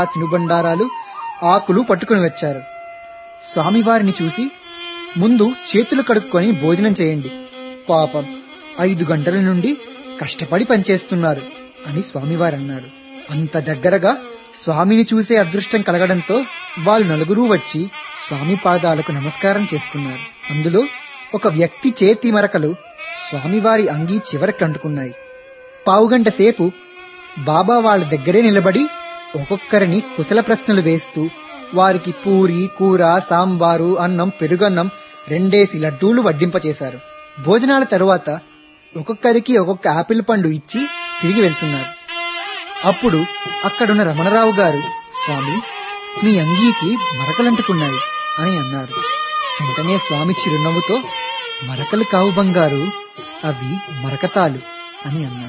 తినుబండారాలు ఆకులు పట్టుకుని వచ్చారు స్వామివారిని చూసి ముందు చేతులు కడుక్కొని భోజనం చేయండి పాపం ఐదు గంటల నుండి కష్టపడి పనిచేస్తున్నారు అని స్వామివారు అన్నారు అంత దగ్గరగా స్వామిని చూసే అదృష్టం కలగడంతో వాళ్ళు నలుగురూ వచ్చి స్వామి పాదాలకు నమస్కారం చేసుకున్నారు అందులో ఒక వ్యక్తి చేతి మరకలు స్వామివారి అంగీ చివరికి అంటుకున్నాయి పావుగంట సేపు బాబా వాళ్ళ దగ్గరే నిలబడి ఒక్కొక్కరిని కుశల ప్రశ్నలు వేస్తూ వారికి పూరి కూర సాంబారు అన్నం పెరుగన్నం రెండేసి లడ్డూలు వడ్డింపచేశారు భోజనాల తరువాత ఒక్కొక్కరికి ఒక్కొక్క ఆపిల్ పండు ఇచ్చి తిరిగి వెళ్తున్నారు అప్పుడు అక్కడున్న రమణరావు గారు స్వామి మీ అంగీకి మరకలంటుకున్నాయి అని అన్నారు వెంటనే స్వామి చిరునవ్వుతో మరకలు కావు బంగారు అవి మరకతాలు అని అన్నారు